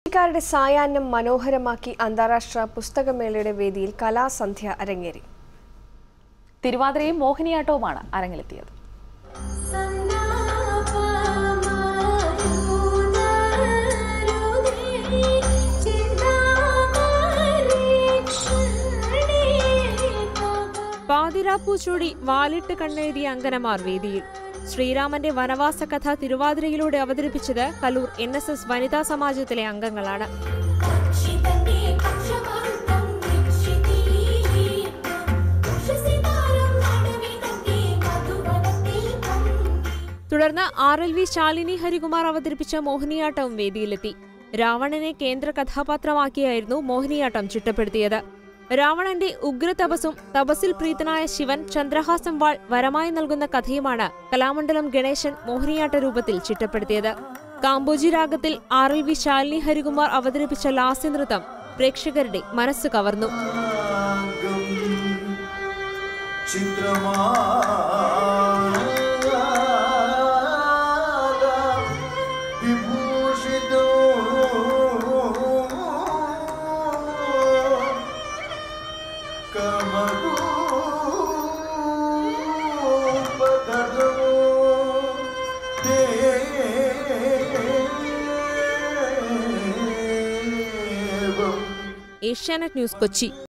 ക്കാരുടെ സായാഹ്നം മനോഹരമാക്കി അന്താരാഷ്ട്ര പുസ്തകമേളയുടെ വേദിയിൽ കലാസന്ധ്യ അരങ്ങേറി തിരുവാതിരയും മോഹിനിയാട്ടവുമാണ് അരങ്ങിലെത്തിയത് പാതിരാപ്പൂ ചൂടി വാലിട്ട് കണ്ണെഴുതിയ അങ്കനമാർ വേദിയിൽ ശ്രീരാമന്റെ വനവാസ കഥ തിരുവാതിരയിലൂടെ അവതരിപ്പിച്ചത് കലൂർ എൻ എസ് എസ് വനിതാ സമാജത്തിലെ അംഗങ്ങളാണ് തുടർന്ന് R L V Shalini Harikumar അവതരിപ്പിച്ച മോഹിനിയാട്ടവും വേദിയിലെത്തി രാവണനെ കേന്ദ്ര കഥാപാത്രമാക്കിയായിരുന്നു മോഹിനിയാട്ടം ചിട്ടപ്പെടുത്തിയത് രാവണന്റെ ഉഗ്ര തപസ്സും തപസ്സിൽ പ്രീതനായ ശിവൻ ചന്ദ്രഹാസം വാൾ വരമായി നൽകുന്ന കഥയുമാണ് കലാമണ്ഡലം ഗണേശൻ മോഹിനിയാട്ട രൂപത്തിൽ ചിട്ടപ്പെടുത്തിയത് കാമ്പോജി രാഗത്തിൽ R L V Shalini Harikumar അവതരിപ്പിച്ച ലാസ്യനൃത്തം പ്രേക്ഷകരുടെ മനസ്സ് കവർന്നു വിഭൂഷിതോ കമരൂപധരോ ദേവം ഏഷ്യാനെറ്റ് ന്യൂസ് കൊച്ചി